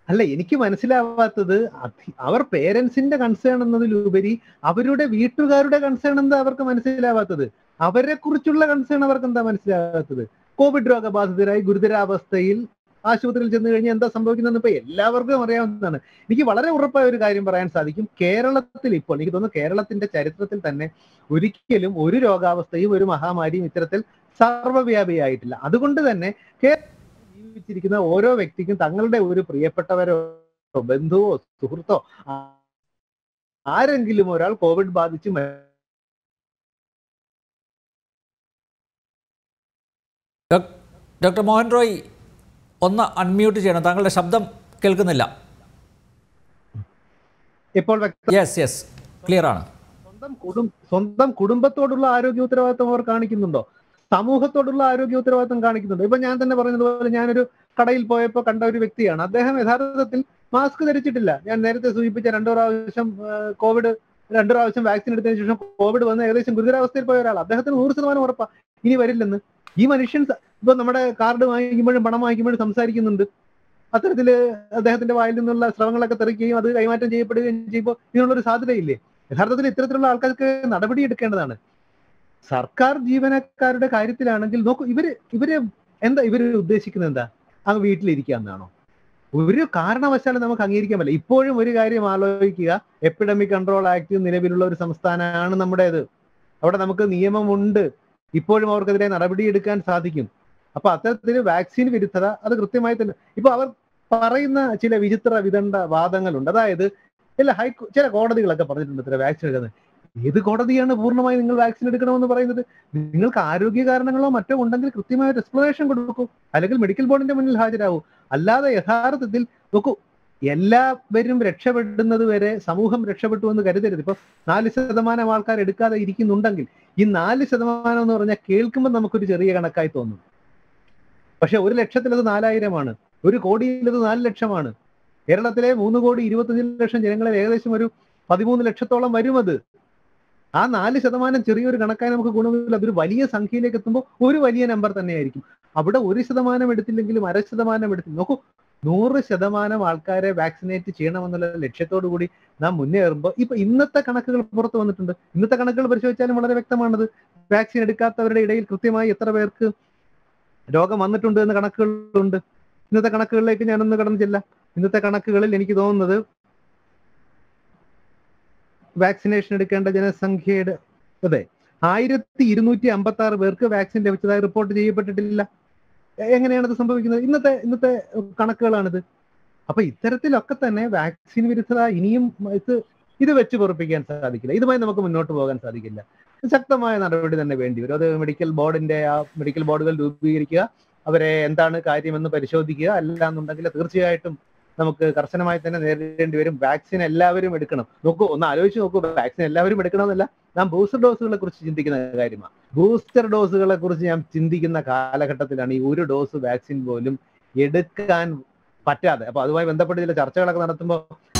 അല്ല എനിക്ക് മനസ്സിലാവാത്തത് അധി- അവർ പേരൻസിന്റെ കൺസേൺ എന്നതിലുപരി അവരുടെ വീട്ടുകാരുടെ കൺസേൺ എന്താ അവർക്ക് മനസ്സിലാവാത്തത് അവരെ കുറിച്ചുള്ള കൺസേൺ അവർക്ക് എന്താ മനസ്സിലാകാത്തത് കോവിഡ് രോഗബാധിതരായി ഗുരുതരാവസ്ഥയിൽ ആശുപത്രിയിൽ ചെന്ന് കഴിഞ്ഞാൽ എന്താ സംഭവിക്കുന്നതെന്ന് ഇപ്പൊ എല്ലാവർക്കും അറിയാവുന്നതാണ് എനിക്ക് വളരെ ഉറപ്പായ ഒരു കാര്യം പറയാൻ സാധിക്കും കേരളത്തിൽ ഇപ്പോൾ എനിക്ക് തോന്നുന്നു കേരളത്തിന്റെ ചരിത്രത്തിൽ തന്നെ ഒരിക്കലും ഒരു രോഗാവസ്ഥയും ഒരു മഹാമാരിയും ഇത്തരത്തിൽ സർവ്വവ്യാപിയായിട്ടില്ല അതുകൊണ്ട് തന്നെ കേരളത്തിൽ ജീവിച്ചിരിക്കുന്ന ഓരോ വ്യക്തിക്കും തങ്ങളുടെ ഒരു പ്രിയപ്പെട്ടവരോ ബന്ധുവോ സുഹൃത്തോ ആ- ആരെങ്കിലും ഒരാൾ കോവിഡ് ബാധിച്ച് മ- ഡോക്ടർ മോഹൻ റോയ് ഒന്ന് അൺമ്യൂട്ട് ചെയ്യണം താങ്കളുടെ ശബ്ദം കേൾക്കുന്നില്ല ഇപ്പോൾ വ്യക്ത യെസ് യെസ് ക്ലിയർ ആണ് സ്വന്തം കുടും സ്വന്തം കുടുംബത്തോടുള്ള ആരോഗ്യ ഉത്തരവാദിത്വം അവർ കാണിക്കുന്നുണ്ടോ സമൂഹത്തോടുള്ള ആരോഗ്യ ഉത്തരവാദിത്വം കാണിക്കുന്നുണ്ടോ ഇപ്പൊ ഞാൻ തന്നെ പറഞ്ഞതുപോലെ ഞാനൊരു കടയിൽ പോയപ്പോൾ കണ്ട ഒരു വ്യക്തിയാണ് അദ്ദേഹം യഥാർത്ഥത്തിൽ മാസ്ക് ധരിച്ചിട്ടില്ല ഞാൻ നേരത്തെ സൂചിപ്പിച്ച രണ്ടു പ്രാവശ്യം ആ, കോവിഡ് രണ്ടു പ്രാവശ്യം വാക്സിൻ എടുത്തതിന് ശേഷം കോവിഡ് വന്ന് ഏകദേശം ഗുരുതരാവസ്ഥയിൽ പോയ ഒരാൾ അദ്ദേഹത്തിന് നൂറ് ശതമാനം ഉറപ്പാ ഇനി വരില്ലെന്ന് ഈ മനുഷ്യൻ സ- ഇപ്പൊ നമ്മുടെ കാർഡ് വാങ്ങിക്കുമ്പോഴും പണം വാങ്ങിക്കുമ്പോഴും സംസാരിക്കുന്നുണ്ട് അത്തരത്തില് അദ്ദേഹത്തിന്റെ വായിൽ നിന്നുള്ള ശ്രവങ്ങളൊക്കെ തെറിക്കുകയും അത് കൈമാറ്റം ചെയ്യപ്പെടുകയും ചെയ്യുമ്പോൾ ഇതിനുള്ളൊരു സാധ്യതയില്ലേ യഥാർത്ഥത്തിൽ ഇത്തരത്തിലുള്ള ആൾക്കാർക്ക് നടപടി എടുക്കേണ്ടതാണ് സർക്കാർ ജീവനക്കാരുടെ കാര്യത്തിലാണെങ്കിൽ നോക്കൂ ഇവര് ഇവര് എന്താ ഇവര് ഉദ്ദേശിക്കുന്നത് എന്താ അങ്ങ് വീട്ടിലിരിക്കാന്നാണോ ഒരു കാരണവശാലും നമുക്ക് അംഗീകരിക്കാൻ പറ്റില്ല ഇപ്പോഴും ഒരു കാര്യം ആലോചിക്കുക എപ്പിഡമിക് കൺട്രോൾ ആക്ട് നിലവിലുള്ള ഒരു സംസ്ഥാനമാണ് നമ്മുടേത് അവിടെ നമുക്ക് നിയമമുണ്ട് ഇപ്പോഴും അവർക്കെതിരെ നടപടിയെടുക്കാൻ സാധിക്കും അപ്പൊ അത്തരത്തിൽ വാക്സിൻ വിരുദ്ധത അത് കൃത്യമായി തന്നെ ഇപ്പൊ അവർ പറയുന്ന ചില വിചിത്ര വിദണ്ഡ വാദങ്ങളുണ്ട് അതായത് ഇല്ല ഹൈ ചില കോടതികളൊക്കെ പറഞ്ഞിട്ടുണ്ട് ഇത്ര വാക്സിൻ എടുക്കുന്നത് ഏത് കോടതിയാണ് പൂർണ്ണമായി നിങ്ങൾ വാക്സിൻ എടുക്കണമെന്ന് പറയുന്നത് നിങ്ങൾക്ക് ആരോഗ്യ കാരണങ്ങളോ മറ്റോ ഉണ്ടെങ്കിൽ കൃത്യമായ ഒരു എക്സ്പ്ലനേഷൻ കൊടുക്കൂ അല്ലെങ്കിൽ മെഡിക്കൽ ബോർഡിന്റെ മുന്നിൽ ഹാജരാകൂ അല്ലാതെ യഥാർത്ഥത്തിൽ നോക്കൂ എല്ലാവരും രക്ഷപ്പെടുന്നത് വരെ സമൂഹം രക്ഷപ്പെട്ടു എന്ന് കരുതരുത് ഇപ്പൊ നാല് ശതമാനം ആൾക്കാർ എടുക്കാതെ ഇരിക്കുന്നുണ്ടെങ്കിൽ ഈ നാല് ശതമാനം എന്ന് പറഞ്ഞാൽ കേൾക്കുമ്പോൾ നമുക്കൊരു ചെറിയ കണക്കായി തോന്നും പക്ഷെ ഒരു ലക്ഷത്തിൽ അത് നാലായിരമാണ് ഒരു കോടിയിൽ അത് നാല് ലക്ഷമാണ് കേരളത്തിലെ മൂന്ന് കോടി ഇരുപത്തഞ്ച് ലക്ഷം ജനങ്ങളിൽ ഏകദേശം ഒരു പതിമൂന്ന് ലക്ഷത്തോളം വരും അത് ആ നാല് ശതമാനം ചെറിയൊരു കണക്കായി നമുക്ക് ഗുണമില്ല അതൊരു വലിയ സംഖ്യയിലേക്ക് എത്തുമ്പോൾ ഒരു വലിയ നമ്പർ തന്നെയായിരിക്കും അവിടെ ഒരു ശതമാനം എടുത്തില്ലെങ്കിലും അര ശതമാനം എടുത്തു നോക്കൂ നൂറ് ശതമാനം ആൾക്കാരെ വാക്സിനേറ്റ് ചെയ്യണമെന്നുള്ള ലക്ഷ്യത്തോടു കൂടി നാം മുന്നേറുമ്പോൾ ഇപ്പൊ ഇന്നത്തെ കണക്കുകൾ പുറത്തു വന്നിട്ടുണ്ട് ഇന്നത്തെ കണക്കുകൾ പരിശോധിച്ചാലും വളരെ വ്യക്തമാണത് വാക്സിൻ എടുക്കാത്തവരുടെ ഇടയിൽ കൃത്യമായി എത്ര പേർക്ക് രോഗം വന്നിട്ടുണ്ട് എന്ന കണക്കുകളുണ്ട് ഇന്നത്തെ കണക്കുകളിലേക്ക് ഞാനൊന്ന് കടന്നു ചെല്ലാം ഇന്നത്തെ കണക്കുകളിൽ എനിക്ക് തോന്നുന്നത് വാക്സിനേഷൻ എടുക്കേണ്ട ജനസംഖ്യയുടെ അതെ ആയിരത്തി ഇരുന്നൂറ്റി അമ്പത്തി ആറ് പേർക്ക് വാക്സിൻ ലഭിച്ചതായി റിപ്പോർട്ട് ചെയ്യപ്പെട്ടിട്ടില്ല എ- എങ്ങനെയാണ് ഇത് സംഭവിക്കുന്നത് ഇന്നത്തെ ഇന്നത്തെ കണക്കുകളാണിത് അപ്പൊ ഇത്തരത്തിലൊക്കെ തന്നെ വാക്സിൻ വിരുദ്ധത ഇനിയും ഇത് ഇത് വെച്ച് പൊറപ്പിക്കാൻ സാധിക്കില്ല ഇതുമായി നമുക്ക് മുന്നോട്ട് പോകാൻ സാധിക്കില്ല ശക്തമായ നടപടി തന്നെ വേണ്ടി വരും അത് മെഡിക്കൽ ബോർഡിന്റെ ആ മെഡിക്കൽ ബോർഡുകൾ രൂപീകരിക്കുക അവരെ എന്താണ് കാര്യമെന്ന് പരിശോധിക്കുക അല്ല എന്നുണ്ടെങ്കിൽ തീർച്ചയായിട്ടും നമുക്ക് കർശനമായി തന്നെ നേരിടേണ്ടി വരും വാക്സിൻ എല്ലാവരും എടുക്കണം നോക്കൂ ഒന്ന് ആലോചിച്ച് നോക്കൂ വാക്സിൻ എല്ലാവരും എടുക്കണമെന്നല്ല നാം ബൂസ്റ്റർ ഡോസുകളെ കുറിച്ച് ചിന്തിക്കുന്ന കാര്യമാണ് ബൂസ്റ്റർ ഡോസുകളെ കുറിച്ച് ഞാൻ ചിന്തിക്കുന്ന കാലഘട്ടത്തിലാണ് ഈ ഒരു ഡോസ് വാക്സിൻ പോലും എടുക്കാൻ പറ്റാതെ അപ്പൊ അതുമായി ബന്ധപ്പെട്ട് ചില ചർച്ചകളൊക്കെ നടത്തുമ്പോൾ